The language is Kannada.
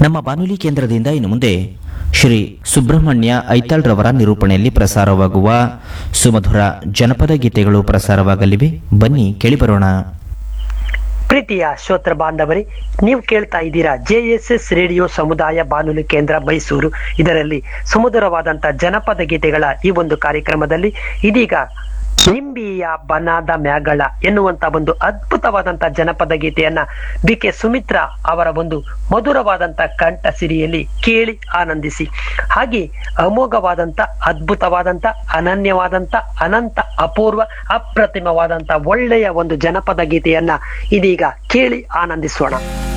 ನಮ್ಮ ಬಾನುಲಿ ಕೇಂದ್ರದಿಂದ ಇನ್ನು ಮುಂದೆ ಶ್ರೀ ಸುಬ್ರಹ್ಮಣ್ಯ ಐತಾಳ್ರವರ ನಿರೂಪಣೆಯಲ್ಲಿ ಪ್ರಸಾರವಾಗುವ ಸುಮಧುರ ಜನಪದ ಗೀತೆಗಳು ಪ್ರಸಾರವಾಗಲಿವೆ ಬನ್ನಿ ಕೇಳಿಬರೋಣ ಪ್ರೀತಿಯ ಶ್ರೋತ್ರ ಬಾಂಧವರೇ ನೀವು ಕೇಳ್ತಾ ಇದ್ದೀರಾ ಜೆ ಎಸ್ ಎಸ್ ರೇಡಿಯೋ ಸಮುದಾಯ ಬಾನುಲಿ ಕೇಂದ್ರ ಮೈಸೂರು ಇದರಲ್ಲಿ ಸುಮಧುರವಾದಂತ ಜನಪದ ಗೀತೆಗಳ ಈ ಒಂದು ಕಾರ್ಯಕ್ರಮದಲ್ಲಿ ಇದೀಗ ನಿಂಬಿಯ ಬನಾದ ಮ್ಯಾಗಳ ಎನ್ನುವಂತ ಒಂದು ಅದ್ಭುತವಾದಂತ ಜನಪದ ಗೀತೆಯನ್ನ ಬಿ ಕೆ ಸುಮಿತ್ರಾ ಅವರ ಒಂದು ಮಧುರವಾದಂತ ಕಂಠ ಸಿರಿಯಲ್ಲಿ ಕೇಳಿ ಆನಂದಿಸಿ ಹಾಗೆ ಅಮೋಘವಾದಂತ ಅದ್ಭುತವಾದಂತ ಅನನ್ಯವಾದಂತ ಅನಂತ ಅಪೂರ್ವ ಅಪ್ರತಿಮವಾದಂತ ಒಳ್ಳೆಯ ಒಂದು ಜನಪದ ಗೀತೆಯನ್ನ ಇದೀಗ ಕೇಳಿ ಆನಂದಿಸೋಣ